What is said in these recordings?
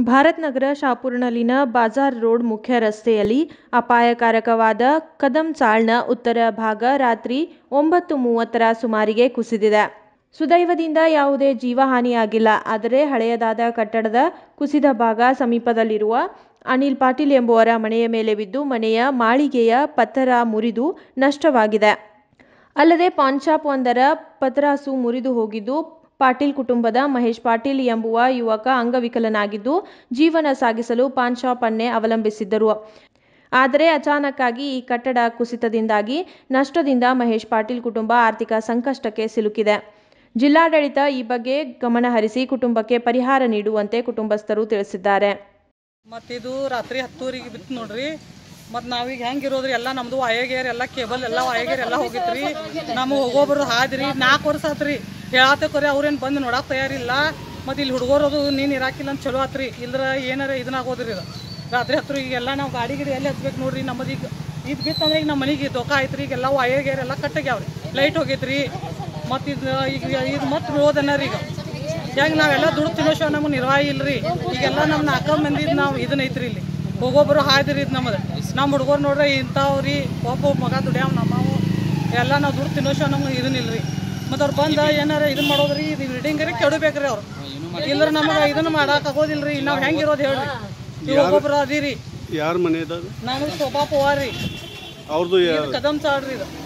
ಭಾರತ್ ನಗರ ಶಾಪುರ್ನಲ್ಲಿನ ಬಾಜಾರ್ road ಮುಖ್ಯ ರಸ್ತೆಯಲ್ಲಿ ಅಪಾಯಕಾರಕವಾದ ಕದಮ್ಚಾಳ್ನ ಉತ್ತರ ಭಾಗ ರಾತ್ರಿ ಒಂಬತ್ತು ಮೂವತ್ತರ ಸುಮಾರಿಗೆ ಕುಸಿದಿದೆ ಸುದೈವದಿಂದ ಯಾವುದೇ ಜೀವಹಾನಿಯಾಗಿಲ್ಲ ಆದರೆ ಹಳೆಯದಾದ ಕಟ್ಟಡದ ಕುಸಿದ ಭಾಗ ಸಮೀಪದಲ್ಲಿರುವ ಅನಿಲ್ ಪಾಟೀಲ್ ಎಂಬುವರ ಮನೆಯ ಮೇಲೆ ಬಿದ್ದು ಮನೆಯ ಮಾಳಿಗೆಯ ಪತ್ತರ ಮುರಿದು ನಷ್ಟವಾಗಿದೆ ಅಲ್ಲದೆ ಪಾನ್ ಶಾಪ್ ಒಂದರ ಪತರಾಸು ಮುರಿದು ಹೋಗಿದ್ದು ಪಾಟೀಲ್ ಕುಟುಂಬದ ಮಹೇಶ್ ಪಾಟೀಲ್ ಎಂಬುವ ಯುವಕ ಅಂಗವಿಕಲನಾಗಿದ್ದು ಜೀವನ ಸಾಗಿಸಲು ಪಾನ್ ಶಾಪ್ ಅನ್ನೇ ಅವಲಂಬಿಸಿದ್ದರು ಆದರೆ ಅಚಾನಕ್ಕಾಗಿ ಈ ಕಟ್ಟಡ ಕುಸಿತದಿಂದಾಗಿ ನಷ್ಟದಿಂದ ಮಹೇಶ್ ಪಾಟೀಲ್ ಕುಟುಂಬ ಆರ್ಥಿಕ ಸಂಕಷ್ಟಕ್ಕೆ ಸಿಲುಕಿದೆ ಜಿಲ್ಲಾಡಳಿತ ಈ ಬಗ್ಗೆ ಗಮನಹರಿಸಿ ಕುಟುಂಬಕ್ಕೆ ಪರಿಹಾರ ನೀಡುವಂತೆ ಕುಟುಂಬಸ್ಥರು ತಿಳಿಸಿದ್ದಾರೆ ಮತ್ತಿದು ರಾತ್ರಿ ಹತ್ತೂರಿಗೆ ಬಿತ್ತು ನೋಡ್ರಿ ಮತ್ತು ನಾವೀಗ ಹೆಂಗೆ ಇರೋದ್ರಿ ಎಲ್ಲ ನಮ್ದು ವಾಯಗೇರ್ ಎಲ್ಲ ಕೇಬಲ್ ಎಲ್ಲ ವಾಯಗೇರ್ ಎಲ್ಲ ಹೋಗಿತ್ರಿ ನಮಗೆ ಹೋಗೋಬ್ರು ಹಾದ್ರಿ ನಾಲ್ಕು ವರ್ಷ ಆತ್ರಿ ಹೇಳತ್ತಕ್ರಿ ಅವ್ರೇನು ಬಂದು ನೋಡಕ್ಕೆ ತಯಾರಿಲ್ಲ ಮತ್ತು ಇಲ್ಲಿ ಹುಡುಗರು ಅದು ನೀನು ಇರಾಕಿಲ್ಲ ಅಂತ ಚಲೋ ಆತ್ರಿ ಇಲ್ದ್ರ ಏನಾರ ಇದನ್ನಾಗೋದ್ರಿ ಇದು ರಾತ್ರಿ ಹತ್ತು ಈಗೆಲ್ಲ ನಾವು ಗಾಡಿ ಗಿಡಿ ಎಲ್ಲಿ ಹಚ್ಬೇಕು ನೋಡ್ರಿ ನಮ್ಮದು ಈಗ ಇದು ಬಿತ್ತಂದ್ರೆ ಈಗ ನಮ್ಮ ಮನೆಗೆ ದೋಖ ಆಯ್ತು ರೀ ಈಗೆಲ್ಲ ವಾಯಗೇರ್ ಎಲ್ಲ ಕಟ್ಟಾಗ್ಯಾವ್ರಿ ಲೈಟ್ ಹೋಗೈತ್ರಿ ಮತ್ತು ಇದು ಈಗ ಇದು ಮತ್ತೆ ಬೀಳೋದನ್ನ ಈಗ ಹೆಂಗೆ ನಾವೆಲ್ಲ ದುಡ್ಡು ತಿನ್ನೋಶೋ ನಮ್ಗೆ ನಿರ್ವಾಹ ಇಲ್ರಿ ಈಗೆಲ್ಲ ನಮ್ಮ ನಾಲ್ಕು ಮಂದಿ ನಾವು ಇದನ್ನ ಐತ್ರಿ ಇಲ್ಲಿ ಹೋಗೋಬ್ರು ಹಾಯ್ದಿರಿ ಇದು ನಮ್ಮದು ನಮ್ಮ ಹುಡುಗರು ನೋಡ್ರಿ ಇಂಥವ್ರಿ ಒಬ್ಬ ಮಗ ದುಡಿಯಾವ ನಮ್ಮವು ಎಲ್ಲ ನಾವು ದುಡ್ಡು ತಿನ್ನೋಶೋ ನಮ್ಗೆ ಇದನ್ನಿಲ್ರಿ ಮತ್ತು ಅವ್ರು ಬಂದು ಏನಾರ ಇದನ್ನ ಮಾಡೋದ್ರಿ ಇದು ಬಿಲ್ಡಿಂಗರಿ ಕೆಡಬೇಕ್ರಿ ಅವ್ರು ಇಲ್ದ್ರ ನಮಗೆ ಇದನ್ನ ಮಾಡಕ್ ಆಗೋದಿಲ್ರಿ ನಾವು ಹೆಂಗಿರೋದು ಹೇಳ್ರಿ ಈಗ ಒಬ್ಬೊಬ್ರು ಅದೀರಿ ಯಾರ ಮನೆ ಅದ ನಾನು ಶೋಭಾ ಪವಾರ್ ರೀ ಅವ್ರದ್ದು ಇದು ಕದಮ್ ಚಾಡ್ರಿ ಇದು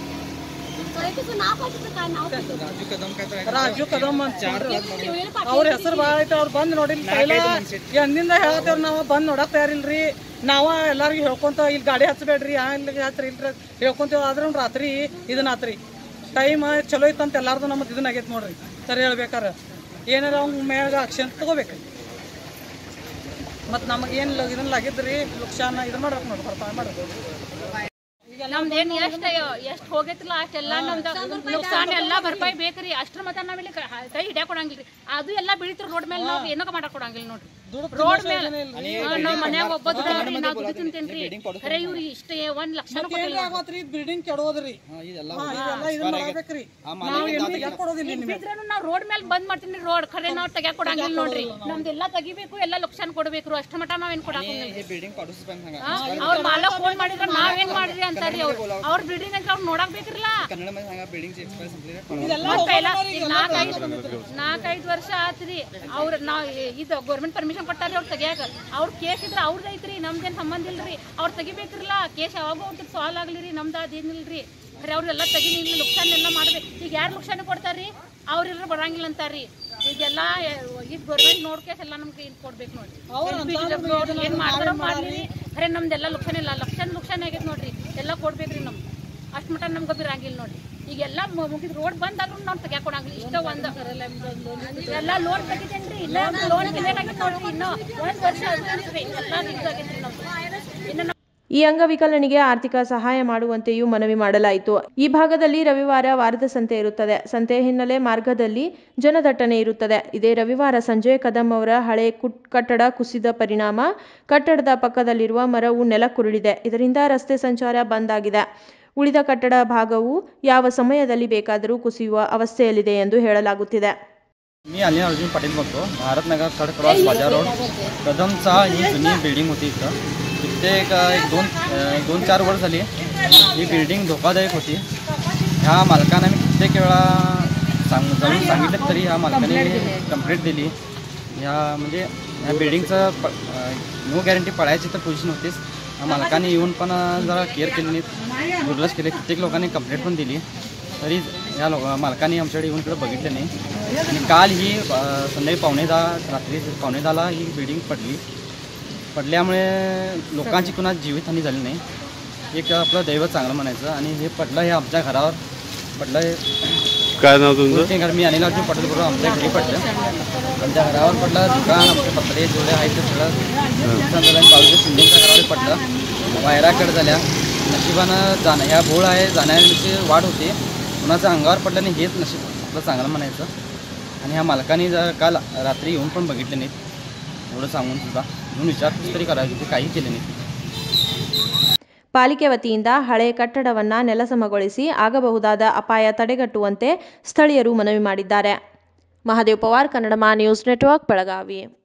ರಾಜು ಕದಮ್ ಅಂತ ಅವ್ರ ಹೆಸರು ಭಾಳ ಐತೆ ಅವ್ರು ಬಂದ್ ನೋಡಿಲ್ಲ ಎಂದಿಂದ ಹೇಳತ್ತೇವ್ರ ನಾವು ಬಂದ್ ನೋಡಕ್ ತಯಾರಿಲ್ರಿ ನಾವ ಎಲ್ಲಾರ್ಗು ಹೇಳ್ಕೊಂತ ಇಲ್ಲಿ ಗಾಡಿ ಹಚ್ಚಬೇಡ್ರಿ ಆ ಇಲ್ಲಿಗೆ ಹಚ್ರಿ ಇಲ್ರಿ ಹೇಳ್ಕೊಂತೇವ್ ಆದ್ರ ರಾತ್ರಿ ಇದನ್ನ ಆತ್ರಿ ಟೈಮ್ ಚಲೋ ಇತ್ತಂತ ಎಲ್ಲಾರ್ದು ನಮ್ಮದು ಇದನ್ನ ಆಗೈತೆ ನೋಡ್ರಿ ಸರಿ ಹೇಳ್ಬೇಕಾರ ಏನಾರ ಅವ್ನ ಮ್ಯಾಗ ಆಕ್ಷನ್ ತಗೋಬೇಕ್ರಿ ಮತ್ತು ನಮಗೆ ಏನು ಇದನ್ನ ಆಗಿದ್ರಿ ಲಕ್ಷಾನ ಇದನ್ನ ಮಾಡ್ಬೇಕು ನೋಡಿ ಭರ್ಪಾಯಿ ಮಾಡ್ಬೇಕು ನಮ್ದೇನ್ ಎಷ್ಟ್ ಎಷ್ಟ್ ಹೋಗೈತಿಲ್ಲ ಅಷ್ಟೆಲ್ಲ ನಮ್ದು ನುಕ್ಸಾನ್ ಎಲ್ಲಾ ಭರ್ಪಾಯಿ ಬೇಕ್ರಿ ಅಷ್ಟ್ರ ಮತ ನಾವಿಲ್ಲಿ ಕ- ಕೈ ಹಿಡಿಯಾಕ ಕೊಡಂಗಿಲ್ರಿ ಅದು ಎಲ್ಲಾ ಬೆಳಿತಾರ ರೋಡ್ ಮೇಲೆ ನಾವ್ ಏನೋ ಮಾಡಕ್ ಕೊಡಂಗಿಲ್ಲ ನೋಡ್ರಿ ರೋಡ್ ಮೇಲೆ ಹಾ, ನಾವ್ ಮನ್ಯಾಗ ಒಬ್ಬ ದುಡಿಯೋರಿ ನಾವ್ ದುಡಿ ತಿಂತೇನ್ರಿ ಖರೆ ಇವ್ರಿ ಇಷ್ಟ ಒಂದ್ ಲಕ್ಷ ಏನ್ರಿ ಆಗೋತ್ರಿ ಬಿಲ್ಡಿಂಗ್ ಕೆಡೋದ್ರಿ ಹಾ, ಇದೆಲ್ಲ ಇದನ್ನ ಮಾಡ್ಬೇಕ್ರಿ ನಾವ್ ಏನು ತೆಗ್ಯಾಕ್ ಕೊಡೋದಿಲ್ಲ ನಿಮ್ಗೆ ಬಿದ್ರನು ನಾವ್ ರೋಡ್ ಮೇಲೆ ಬಂದ್ ಮಾಡ್ತೀನಿ ರೋಡ್ ಖರೆ ನಾವ್ ತೆಗ್ಯಾಕ ಕೊಡಂಗಿಲ್ಲ ನೋಡ್ರಿ ನಮ್ದೆಲ್ಲಾ ತೆಗಿಬೇಕು ಎಲ್ಲಾ ಲಕ್ಷಾನ್ ಕೊಡ್ಬೇಕ್ರು ಅಷ್ಟ ಮಟ ನಾವೇನ್ ಕೊಡಂಗಿಲ್ಲ ಅವ್ರ ಮಾಲಕ್ ಫೋನ್ ಮಾಡಿದ್ರ ನಾವೇನ್ ಮಾಡಿದ್ರಿ ಅಂತಾರಿ ಅವ್ರು ಅವ್ರ ಬಿಲ್ಡಿಂಗ್ ಅಂತ ಅವ್ರು ನೋಡಕ್ ಬೇಕ್ರಲ್ಲ ಮತ್ತ್ ಪೈಲ ಈಗ ನಾಲ್ಕೈದು ನಾಲ್ಕೈದು ವರ್ಷ ಆತ್ರಿ ಅವ್ರ ನಾವ್ ಇದು ಗೌರ್ಮೆಂಟ್ ಪರ್ಮಿಷನ್ ಕೊಟ್ಟಾರಿ ಅವ್ರು ತೆಗಿಯಾಕ ಅವ್ರ ಕೇಸ್ ಇದ್ರ ಅವ್ರದ್ದು ಐತ್ರಿ ನಮ್ದೇನ್ ಸಂಬಂಧ ಇಲ್ರಿ ಅವ್ರು ತೆಗಿಬೇಕ್ರಲ್ಲ ಕೇಸ್ ಯಾವಾಗ ಅವ್ರದ್ದು ಸಾಲ್ವ್ ಆಗ್ಲಿರಿ ನಮ್ದು ಅದೇನಿಲ್ರಿ ಖರೆ ಅವ್ರೆಲ್ಲ ತೆಗಿ ಇಲ್ಲಿ ನುಕ್ಸಾನ್ ಎಲ್ಲ ಮಾಡ್ಬೇಕು ಈಗ ಯಾರು ನುಕ್ಸಾನ್ ಕೊಡ್ತಾರ್ರಿ ಅವ್ರೆಲ್ಲ ಬರಂಗಿಲ್ಲ ಅಂತಾರ್ರಿ ಈಗೆಲ್ಲ ಈಗ ಗೌರ್ಮೆಂಟ್ ನೋಡ್ಕೇಸ್ ಎಲ್ಲ ನಮ್ಗೆ ಇಲ್ಲಿ ಕೊಡ್ಬೇಕು ನೋಡ್ರಿ ಏನ್ ಮಾಡ್ತಾರೋ ಮಾಡ್ಲಿ ಖರೆ ನಮ್ದೆಲ್ಲ ಲಕ್ಷಣ ಇಲ್ಲ ಲಕ್ಷಣ ಲಕ್ಷಣ ಆಗೈತೆ ನೋಡ್ರಿ ಎಲ್ಲ ಕೊಡ್ಬೇಕ್ರಿ ನಮ್ಗೆ ಅಷ್ಟು ಮಟ ನಮ್ಗೆ ಬಿರಂಗಿಲ್ಲ ನೋಡ್ರಿ ಈಗೆಲ್ಲ ಮುಗಿದ ರೋಡ್ ಬಂದಾದ್ರೂ ನಾವು ತೆಗ್ಯಾಕ ಕೊಡಂಗಿಲ್ಲ ಇಷ್ಟ ಒಂದು ಎಲ್ಲ ಲೋನ್ ತೆಗಿತೇನ್ರಿ ಇಲ್ಲ ಲೋನ್ ಕ್ಲಿಯರ್ ಆಗೈತೆ ನೋಡ್ರಿ ಇನ್ನೂ ಒಂದ್ ವರ್ಷ ಆದ್ರಿ ಎಲ್ಲ ಇದಾಗೈತ್ರಿ ನಮ್ದು ಇನ್ನು ನಮ್- ಈ ಅಂಗವಿಕಲನಿಗೆ ಆರ್ಥಿಕ ಸಹಾಯ ಮಾಡುವಂತೆಯೂ ಮನವಿ ಮಾಡಲಾಯಿತು ಈ ಭಾಗದಲ್ಲಿ ರವಿವಾರ ವಾರದ ಸಂತೆ ಇರುತ್ತದೆ ಸಂತೆ ಹಿನ್ನೆಲೆ ಮಾರ್ಗದಲ್ಲಿ ಜನದಟ್ಟಣೆ ಇರುತ್ತದೆ ಇದೇ ರವಿವಾರ ಸಂಜೆ ಕದಂ ಅವರ ಹಳೆ ಕುಟ್ ಕಟ್ಟಡ ಕುಸಿದ ಪರಿಣಾಮ ಕಟ್ಟಡದ ಪಕ್ಕದಲ್ಲಿರುವ ಮರವು ನೆಲಕ್ಕುರುಳಿದೆ ಇದರಿಂದ ರಸ್ತೆ ಸಂಚಾರ ಬಂದ್ ಆಗಿದೆ ಉಳಿದ ಕಟ್ಟಡ ಭಾಗವು ಯಾವ ಸಮಯದಲ್ಲಿ ಬೇಕಾದರೂ ಕುಸಿಯುವ ಅವಸ್ಥೆಯಲ್ಲಿದೆ ಎಂದು ಹೇಳಲಾಗುತ್ತಿದೆ मी अनिल अर्जुन पाटील बोलतो भारतनगर थर्ड क्रॉस बाजार रोड कदमचा ही जुनी बिल्डिंग होती इथं तिथे एक एक दोन एक दोन चार वर्ष झाली ही बिल्डिंग धोकादायक होती ह्या मालकानं मी कित्येक वेळा सांग जाऊन सांगितलं तरी ह्या मालकाने कंप्लेंट दिली ह्या म्हणजे ह्या बिल्डिंगचं प नो गॅरंटी पडायची तर पोझिशन होतीच ह्या मालकाने येऊन पण जरा केअर केली नाही दुर्लक्ष केले कित्येक लोकांनी कंप्लेंट पण दिली तरी या लोक मालकाने आमच्याकडे येऊन इकडे बघितलं नाही आणि काल ही अ, संध्याकाळी पावणे दहा रात्री पावणे दहाला ही बिल्डिंग पडली पडल्यामुळे लोकांची कुणा जीवितहानी झाली नाही एक आपलं दैवत चांगलं म्हणायचं आणि हे पडलं हे आमच्या घरावर पडलं हे काय नाव तुमचं ते घर मी अनिल अर्जुन पटेल बरोबर आमच्या घरी पडलं आमच्या घरावर पडलं दुकान आमचे पत्रे जेवढे आहेत ते सगळं नुकसान झालं आणि बाजूच्या सिंधिंगच्या घरावर पडलं वायरा कट झाल्या नशिबानं जाणं ह्या भोळ आहे जाण्याची वाढ होते कुणाचं अंगावर पडलं नाही हेच नशीब आपलं चांगलं म्हणायचं आणि ह्या मालकाने जर काल रात्री येऊन पण बघितले नाहीत एवढं सांगून सुद्धा म्हणून विचारपूस तरी करायची ते काही केले नाही ಪಾಲಿಕೆ ವತಿಯಿಂದ ಹಳೆ ಕಟ್ಟಡವನ್ನ ನೆಲಸಮಗೊಳಿಸಿ ಆಗಬಹುದಾದ ಅಪಾಯ ತಡೆಗಟ್ಟುವಂತೆ ಸ್ಥಳೀಯರು ಮನವಿ ಮಾಡಿದ್ದಾರೆ ಮಹಾದೇವ್ ಪವಾರ್ ಕನ್ನಡ ಮಾ ನ್ಯೂಸ್ ನೆಟ್ವರ್ಕ್ ಬೆಳಗಾವಿ